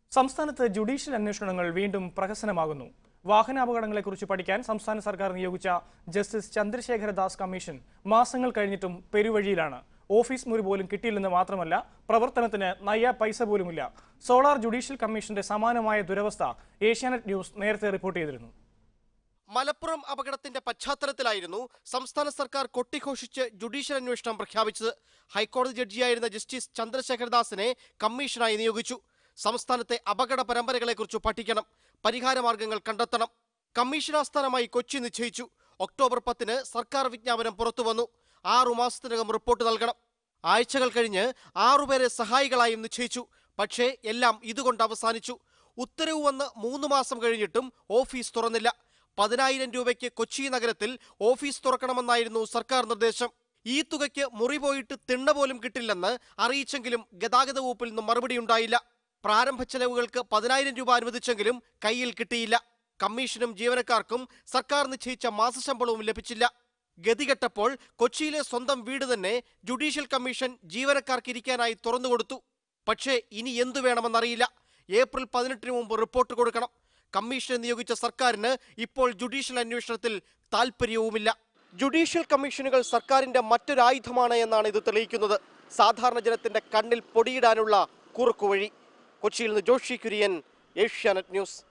സംസ്ഥാനത്ത് ജുഡീഷ്യൽ അന്വേഷണങ്ങൾ വീണ്ടും പ്രഹസനമാകുന്നു വാഹനാപകടങ്ങളെക്കുറിച്ച് പഠിക്കാൻ സംസ്ഥാന സർക്കാർ നിയോഗിച്ച ജസ്റ്റിസ് ചന്ദ്രശേഖര ദാസ് കമ്മീഷൻ മാസങ്ങൾ കഴിഞ്ഞിട്ടും പെരുവഴിയിലാണ് ഓഫീസ് മുറി പോലും കിട്ടിയില്ലെന്ന് മാത്രമല്ല പ്രവർത്തനത്തിന് നയ്യ പൈസ പോലുമില്ല സോളാർ ജുഡീഷ്യൽ കമ്മീഷന്റെ സമാനമായ ദുരവസ്ഥ ഏഷ്യാനെറ്റ് ന്യൂസ് നേരത്തെ റിപ്പോർട്ട് ചെയ്തിരുന്നു മലപ്പുറം അപകടത്തിന്റെ പശ്ചാത്തലത്തിലായിരുന്നു സംസ്ഥാന സർക്കാർ കൊട്ടിഘോഷിച്ച് ജുഡീഷ്യൽ അന്വേഷണം പ്രഖ്യാപിച്ചത് ഹൈക്കോടതി ജഡ്ജിയായിരുന്ന ജസ്റ്റിസ് ചന്ദ്രശേഖരദാസിനെ കമ്മീഷനായി നിയോഗിച്ചു സംസ്ഥാനത്തെ അപകട പരമ്പരകളെക്കുറിച്ച് പഠിക്കണം പരിഹാരമാർഗങ്ങൾ കണ്ടെത്തണം കമ്മീഷൻ ആസ്ഥാനമായി കൊച്ചി നിശ്ചയിച്ചു ഒക്ടോബർ പത്തിന് സർക്കാർ വിജ്ഞാപനം പുറത്തു വന്നു ആറു മാസത്തിനകം റിപ്പോർട്ട് നൽകണം ആഴ്ചകൾ കഴിഞ്ഞ് ആറുപേരെ സഹായികളായും നിശ്ചയിച്ചു പക്ഷേ എല്ലാം ഇതുകൊണ്ട് അവസാനിച്ചു ഉത്തരവ് വന്ന് മൂന്ന് മാസം കഴിഞ്ഞിട്ടും ഓഫീസ് തുറന്നില്ല പതിനായിരം രൂപയ്ക്ക് കൊച്ചി നഗരത്തിൽ ഓഫീസ് തുറക്കണമെന്നായിരുന്നു സർക്കാർ നിർദ്ദേശം ഈ തുകയ്ക്ക് മുറി പോയിട്ട് തിണ്ണ പോലും കിട്ടില്ലെന്ന് അറിയിച്ചെങ്കിലും ഗതാഗത വകുപ്പിൽ നിന്നും മറുപടിയുണ്ടായില്ല പ്രാരംഭ ചെലവുകൾക്ക് പതിനായിരം രൂപ അനുവദിച്ചെങ്കിലും കയ്യിൽ കിട്ടിയില്ല കമ്മീഷനും ജീവനക്കാർക്കും സർക്കാർ നിശ്ചയിച്ച മാസശമ്പളവും ലഭിച്ചില്ല ഗതികെട്ടപ്പോൾ കൊച്ചിയിലെ സ്വന്തം വീട് തന്നെ ജുഡീഷ്യൽ കമ്മീഷൻ ജീവനക്കാർക്ക് ഇരിക്കാനായി തുറന്നുകൊടുത്തു പക്ഷേ ഇനി എന്തു വേണമെന്നറിയില്ല ഏപ്രിൽ പതിനെട്ടിന് മുമ്പ് റിപ്പോർട്ട് കൊടുക്കണം കമ്മീഷനെ നിയോഗിച്ച സർക്കാരിന് ഇപ്പോൾ ജുഡീഷ്യൽ അന്വേഷണത്തിൽ താല്പര്യവുമില്ല ജുഡീഷ്യൽ കമ്മീഷനുകൾ സർക്കാരിന്റെ മറ്റൊരായുധമാണ് എന്നാണ് ഇത് തെളിയിക്കുന്നത് സാധാരണ ജനത്തിന്റെ കണ്ണിൽ പൊടിയിടാനുള്ള കുറുക്കുവഴി കൊച്ചിയിൽ നിന്ന് ജോഷി കുര്യൻ ഏഷ്യാനെറ്റ് ന്യൂസ്